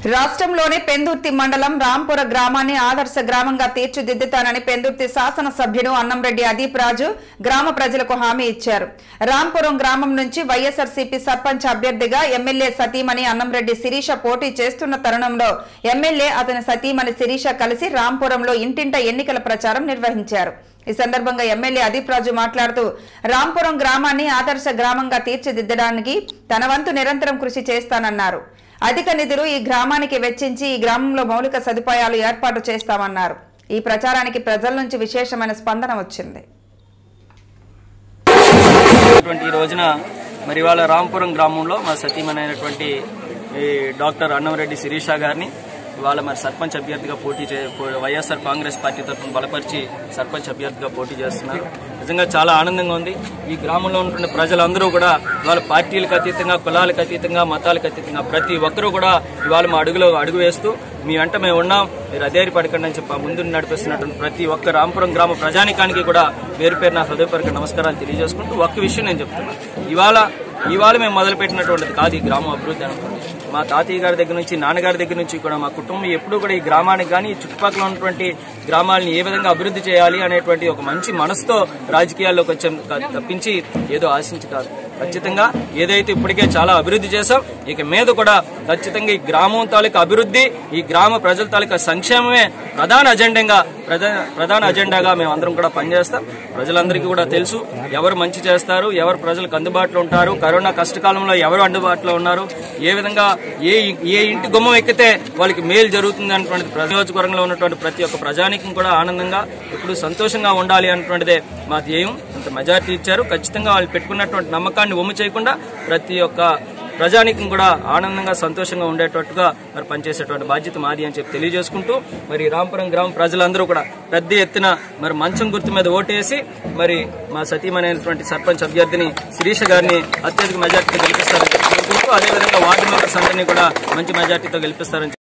రాష్ట్రంలోని పెందుర్తి మండలం రాంపుర గ్రామాన్ని ఆదర్శ గ్రామంగా తీర్చిదిద్దుతానని పెందుర్తి శాసనసభ్యుడు అన్నంరెడ్డి అదీప్ రాజు గ్రామ ప్రజలకు హామీ ఇచ్చారు రాంపురం గ్రామం నుంచి వైఎస్ఆర్సీపీ సర్పంచ్ అభ్యర్థిగా ఎమ్మెల్యే సతీమణి అన్నంరెడ్డి శిరీష పోటీ చేస్తున్న తరుణంలో ఎమ్మెల్యే అతని సతీమణి శిరీష కలిసి రాంపురంలో ఇంటింట ఎన్నికల ప్రచారం నిర్వహించారు ఈ సందర్భంగా ఎమ్మెల్యే అదీప్ రాజు మాట్లాడుతూ రాంపురం గ్రామాన్ని ఆదర్శ గ్రామంగా తీర్చిదిద్దడానికి తన వంతు నిరంతరం కృషి చేస్తానన్నారు అధిక నిధులు ఈ గ్రామానికి వెచ్చించి ఈ గ్రామంలో మౌలిక సదుపాయాలు ఏర్పాటు చేస్తామన్నారు ఈ ప్రచారానికి ప్రజల నుంచి విశేషమైన స్పందన వచ్చింది అటువంటి ఈ రోజున మరి ఇవాళ రాంపురం గ్రామంలో మా సతీమణైనటువంటి ఈ డాక్టర్ అన్నంరెడ్డి శిరీష గారిని ఇవాళ మరి సర్పంచ్ అభ్యర్థిగా పోటీ చే పో- వైఎస్ఆర్ కాంగ్రెస్ పార్టీ తరఫున బలపరిచి సర్పంచ్ అభ్యర్థిగా పోటీ చేస్తున్నారు నిజంగా చాలా ఆనందంగా ఉంది ఈ గ్రామంలో ఉంటున్న ప్రజలందరూ కూడా ఇవాళ పార్టీలకు అతీతంగా కులాలకు అతీతంగా మతాలకు అతీతంగా ప్రతి ఒక్కరూ కూడా ఇవాళ మా అడుగులో అడుగు వేస్తూ మీ వెంట మేము ఉన్నాం మీరు అధైర్య పడకండి అని చెప్పి ముందు నడిపిస్తున్నటువంటి ప్రతి ఒక్క రాంపురం గ్రామ ప్రజానికానికి కూడా పేరు పేరు నా హృదయపూర్వక నమస్కారాలు తెలియజేసుకుంటూ ఒక్క విషయం నేను చెప్తున్నా ఇవాళ ఇవాళ మేము మొదలుపెట్టినటువంటిది కాదు ఈ గ్రామ అభివృద్ధి అనుకోండి మా తాతయ్య గారి దగ్గర నుంచి నాన్నగారి దగ్గర నుంచి కూడా మా కుటుంబం ఎప్పుడూ కూడా ఈ గ్రామానికి కానీ ఈ చుట్టుపక్కల ఉన్నటువంటి గ్రామాలని ఏ విధంగా అభివృద్ధి చేయాలి అనేటువంటి ఒక మంచి మనసుతో రాజకీయాల్లోకి వచ్చాం కా- తప్పించి ఏదో ఆశించి కాదు ఖచ్చితంగా ఏదైతే ఇప్పటికే చాలా అభివృద్ధి చేశాం ఇక మీద కూడా ఖచ్చితంగా ఈ గ్రామం తాలూకా అభివృద్ధి ఈ గ్రామ ప్రజల తాలూకా సంక్షేమమే ప్రధాన అజెండాగా ప్రధాన ప్రధాన అజెండాగా మేము అందరం కూడా పనిచేస్తాం ప్రజలందరికీ కూడా తెలుసు ఎవరు మంచి చేస్తారు ఎవరు ప్రజలకు అందుబాటులో ఉంటారు కరోనా కష్టకాలంలో ఎవరు అందుబాటులో ఉన్నారు ఏ విధంగా ఏ ఏ ఇంటి గుమ్మం ఎక్కితే వాళ్ళకి మేలు జరుగుతుంది అనేటువంటి నియోజకవర్గంలో ఉన్నటువంటి ప్రతి ఒక్క ప్రజానికం కూడా ఆనందంగా ఇప్పుడు సంతోషంగా ఉండాలి అనేటువంటిదే మా ధ్యేయం ఇంత మెజారిటీ ఇచ్చారు ఖచ్చితంగా వాళ్ళు పెట్టుకున్నటువంటి నమ్మకాన్ని ఒమ్ము చేయకుండా ప్రతి ఒక్క ప్రజానికం కూడా ఆనందంగా సంతోషంగా ఉండేటట్టుగా మరి పనిచేసేటువంటి బాధ్యత మాది అని చెప్పి తెలియజేసుకుంటూ మరి రాంపురం గ్రామ ప్రజలందరూ కూడా పెద్ద ఎత్తున మరి మంచం గుర్తు మీద ఓటేసి మరి మా సతీమణైనటువంటి సర్పంచ్ అభ్యర్థిని శిరీష గారిని అత్యధిక మెజార్టీతో గెలిపిస్తారని చెప్పి కోరుకుంటూ అదేవిధంగా వార్డు మెంబర్స్ అందరినీ కూడా మంచి మెజార్టీతో గెలిపిస్తారని